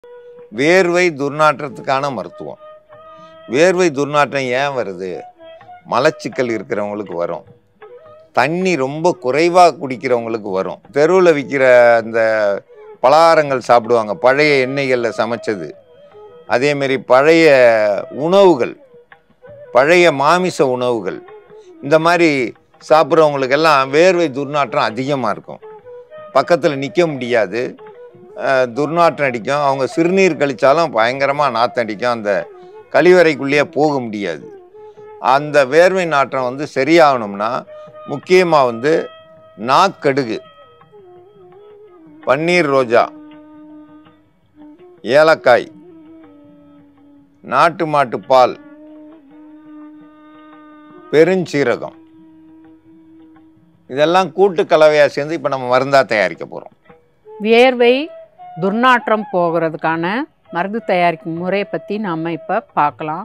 வேர்வை துர்நாற்றத்துக்கான மருத்துவம் வேர்வை துர்நாற்றம் ஏன் வருது மலச்சிக்கல் இருக்கிறவங்களுக்கு வரும் தண்ணி ரொம்ப குறைவாக குடிக்கிறவங்களுக்கு வரும் தெருவில் விற்கிற அந்த பலகாரங்கள் சாப்பிடுவாங்க பழைய எண்ணெய்களில் சமைச்சது அதேமாரி பழைய உணவுகள் பழைய மாமிச உணவுகள் இந்த மாதிரி சாப்பிட்றவங்களுக்கெல்லாம் வேர்வை துர்நாற்றம் அதிகமாக இருக்கும் பக்கத்தில் நிற்க முடியாது அஹ், துர்நாற்றம் அடிக்கும் அவங்க சிறுநீர் கழிச்சாலும் பயங்கரமாக நாத்தம் அடிக்கும் அந்த கழிவறைக்குள்ளேயே போக முடியாது அந்த வேர்வை நாற்றம் வந்து சரியாகணும்னா முக்கியமாக வந்து நாக்கடுகு பன்னீர் ரோஜா ஏலக்காய் நாட்டு மாட்டு பால் பெருஞ்சீரகம் இதெல்லாம் கூட்டு கலவையாக சேர்ந்து இப்போ நம்ம மருந்தாக தயாரிக்க போகிறோம் வியர்வை துர்நாற்றம் போகிறதுக்கான மருந்து தயாரிக்கும் முறையை பற்றி நாம் இப்போ பார்க்கலாம்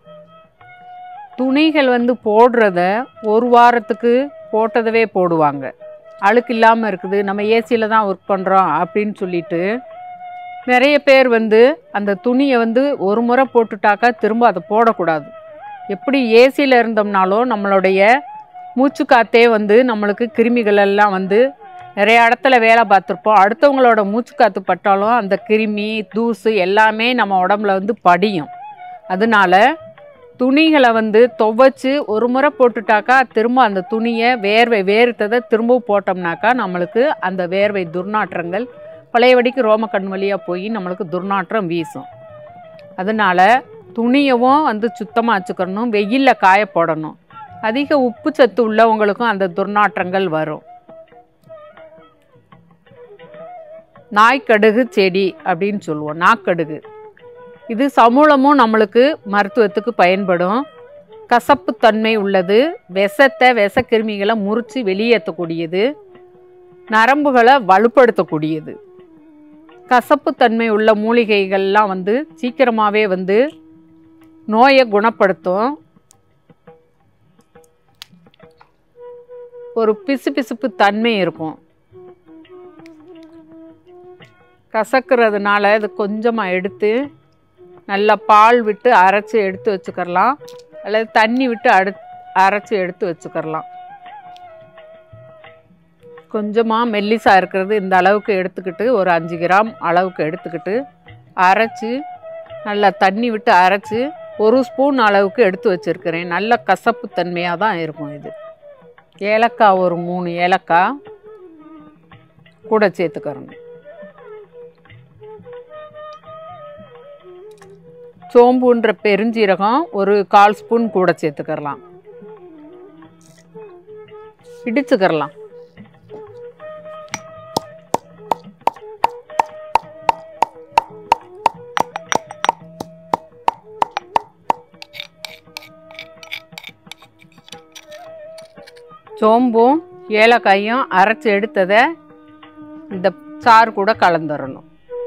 துணிகள் வந்து போடுறத ஒரு வாரத்துக்கு போட்டதவே போடுவாங்க அழுக்கு இல்லாமல் இருக்குது நம்ம ஏசியில் தான் ஒர்க் பண்ணுறோம் அப்படின்னு சொல்லிட்டு நிறைய பேர் வந்து அந்த துணியை வந்து ஒரு முறை போட்டுட்டாக்கா திரும்ப அதை போடக்கூடாது எப்படி ஏசியில் இருந்தோம்னாலும் நம்மளுடைய மூச்சு காத்தே வந்து நம்மளுக்கு கிருமிகள் எல்லாம் வந்து நிறைய இடத்துல வேலை பார்த்துருப்போம் அடுத்தவங்களோட மூச்சு காற்று பட்டாலும் அந்த கிருமி தூசு எல்லாமே நம்ம உடம்புல வந்து படியும் அதனால துணிகளை வந்து துவைச்சு ஒரு முறை போட்டுட்டாக்கா திரும்ப அந்த துணியை வேர்வை வேர்த்ததை திரும்ப போட்டோம்னாக்கா நம்மளுக்கு அந்த வேர்வை துர்நாற்றங்கள் பழையபடிக்கு ரோமக்கண் வழியாக போய் நம்மளுக்கு துர்நாற்றம் வீசும் அதனால துணியவும் வந்து சுத்தமாக வச்சுக்கணும் வெயிலில் காய போடணும் அதிக உப்பு சத்து உள்ளவங்களுக்கும் அந்த துர்நாற்றங்கள் வரும் நாய்க்கடுகு செடி அப்படின்னு சொல்லுவோம் நாக்கடுகு இது சமூலமும் நம்மளுக்கு மருத்துவத்துக்கு பயன்படும் கசப்புத்தன்மை உள்ளது விஷத்தை விஷக்கிருமிகளை முறித்து வெளியேற்றக்கூடியது நரம்புகளை வலுப்படுத்தக்கூடியது கசப்புத்தன்மை உள்ள மூலிகைகள்லாம் வந்து சீக்கிரமாகவே வந்து நோயை குணப்படுத்தும் ஒரு பிசுபிசுப்பு தன்மை இருக்கும் கசக்கிறதுனால இது கொஞ்சமாக எடுத்து நல்லா பால் விட்டு அரைச்சி எடுத்து வச்சுக்கிறலாம் அல்லது தண்ணி விட்டு அடு அரைச்சி எடுத்து வச்சுக்கிறலாம் கொஞ்சமாக மெல்லிசா இருக்கிறது இந்த அளவுக்கு எடுத்துக்கிட்டு ஒரு அஞ்சு கிராம் அளவுக்கு எடுத்துக்கிட்டு அரைச்சி நல்லா தண்ணி விட்டு அரைச்சி ஒரு ஸ்பூன் அளவுக்கு எடுத்து வச்சுருக்கிறேன் நல்ல கசப்பு தன்மையாக தான் இருக்கும் இது ஏலக்காய் ஒரு மூணு ஏலக்காய் கூட சேர்த்துக்கிறணும் சோம்புன்ற பெருஞ்சீரகம் ஒரு கால் ஸ்பூன் கூட சேர்த்துக்கிறலாம் இடிச்சுக்கிறலாம் சோம்பும் ஏலக்காயும் அரைச்சி எடுத்ததை இந்த சாறு கூட கலந்துடணும்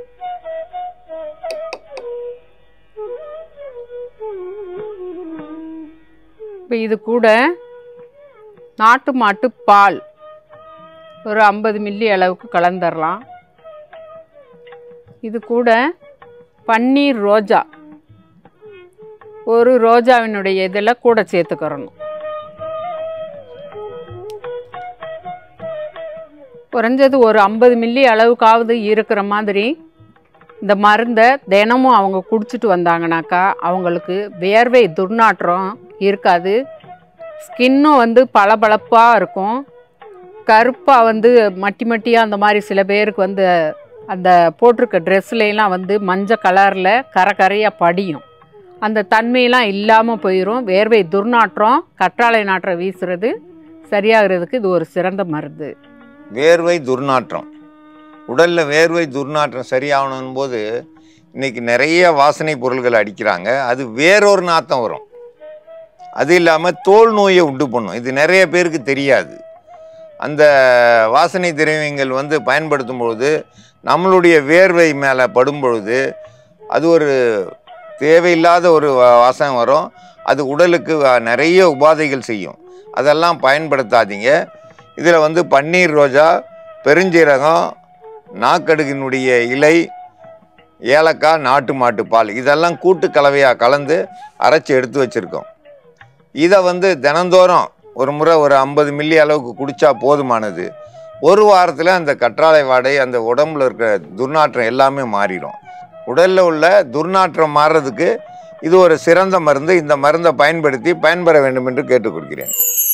இப்போ இது கூட நாட்டு மாட்டு பால் ஒரு ஐம்பது மில்லி அளவுக்கு கலந்துடலாம் இது கூட பன்னீர் ரோஜா ஒரு ரோஜாவினுடைய இதில் கூட சேர்த்துக்கிறணும் குறைஞ்சது ஒரு ஐம்பது மில்லி அளவுக்காவது இருக்கிற மாதிரி இந்த மருந்தை தினமும் அவங்க குடிச்சிட்டு வந்தாங்கனாக்கா அவங்களுக்கு வேர்வை துர்நாற்றம் இருக்காது ஸ்கின்னும் வந்து பளபளப்பாக இருக்கும் கருப்பாக வந்து மட்டி மட்டியாக அந்த மாதிரி சில பேருக்கு வந்து அந்த போட்டிருக்க ட்ரெஸ்லாம் வந்து மஞ்சள் கலரில் கரை கரையாக படியும் அந்த தன்மையெல்லாம் இல்லாமல் போயிடும் வேர்வை துர்நாற்றம் கற்றாழை நாற்றம் வீசுறது சரியாகிறதுக்கு இது ஒரு சிறந்த மருந்து வேர்வை துர்நாற்றம் உடலில் வேர்வை துர்நாற்றம் சரியாகணும் போது இன்னைக்கு நிறைய வாசனை பொருள்கள் அடிக்கிறாங்க அது வேறொரு நாத்தம் வரும் அது இல்லாமல் தோல் நோயை உண்டு பண்ணும் இது நிறைய பேருக்கு தெரியாது அந்த வாசனை திரவியங்கள் வந்து பயன்படுத்தும் பொழுது நம்மளுடைய வேர்வை மேலே படும் பொழுது அது ஒரு தேவையில்லாத ஒரு வா- வாசனை வரும் அது உடலுக்கு அஹ், நிறைய உபாதைகள் செய்யும் அதெல்லாம் பயன்படுத்தாதீங்க இதில் வந்து பன்னீர் ரோஜா பெருஞ்சீரகம் நாக்கடுகினுடைய இலை ஏலக்காய் நாட்டு மாட்டு பால் இதெல்லாம் கூட்டு கலவையாக கலந்து அரைச்சி எடுத்து வச்சுருக்கோம் இதை வந்து தினந்தோறும் ஒரு முறை ஒரு ஐம்பது மில்லி அளவுக்கு குடித்தா போதுமானது ஒரு வாரத்தில் அந்த கற்றாழை வாடை அந்த உடம்புல இருக்கிற துர்நாற்றம் எல்லாமே மாறிடும் உடலில் உள்ள துர்நாற்றம் மாறுறதுக்கு இது ஒரு சிறந்த மருந்து இந்த மருந்தை பயன்படுத்தி பயன்பெற வேண்டும் என்று கேட்டுக்கொள்கிறேன்